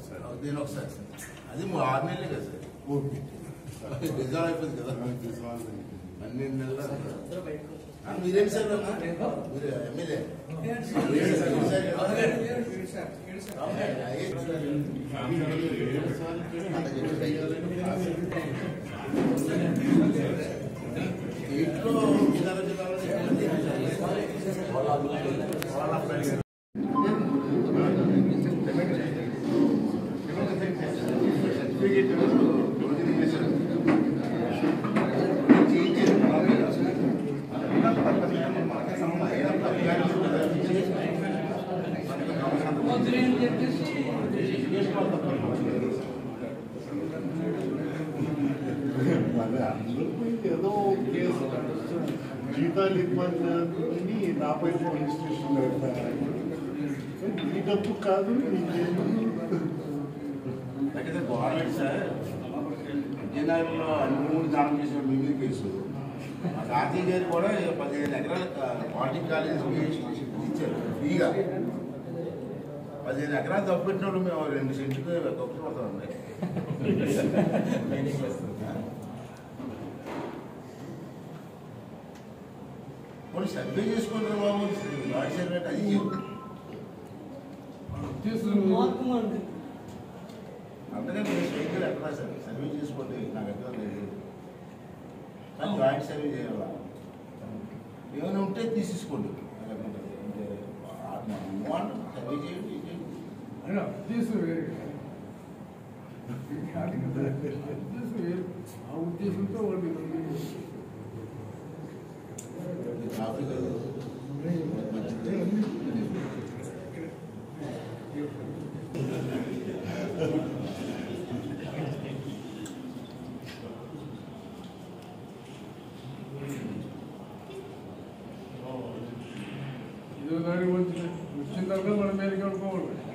Sir నేను ఒకసారి sir అది మూడు ఆరు నెలలే కదా సార్ ఓకే రిజాల్వ్ అయిపోయింది కదా డిజాల్వ్ అన్ని నెలలు ఆ, మీరేం సార్ అన్న? మీరు ఎమ్మెల్యే ఇంట్లో జిల్లాలో జిల్లాలో మరి అందరికీ ఏదో కేసు జీతాలు ఇబ్బంది అని నాపై పోలీస్ స్టేషన్ పెడతారు ఈ డబ్బు కాదు నీకేందుకు? అయితే గవర్నమెంట్ సార్ విజయనగరంలో అన్ని మూడు దానం చేసిన మిగిలిన కేసు మా తాతయ్య గారు కూడా పదిహేను ఎకరాల పార్టీ కాలేజీకి ఇచ్చారు ఫ్రీగా పదిహేను ఎకరాలు తప్పు పెట్టినప్పుడు మేము రెండు సెంట్లు తప్పు పడతామండి కొన్ని సర్వే చేసుకుంటారు బాబు లాడ్ సర్వే అది చెప్పు. అందుకని మీరు స్వీకర్ ఎక్కడ సార్ సర్వే చేసుకోండి నాకు ఎక్కడ లేదు కానీ జాయింట్ సర్వే చేయాలా ఏమైనా ఉంటే తీసేసుకోండి సర్వే చేయండి ఇది చేయండి. ఆ ఉద్దేశంతో వాళ్ళు ఇది ట్రాఫిక్ అది. మంచిది. ఇదో దానికి వచ్చిన వచ్చిన తర్వాత మనం మేలుకి వెళ్ళిపోవాలి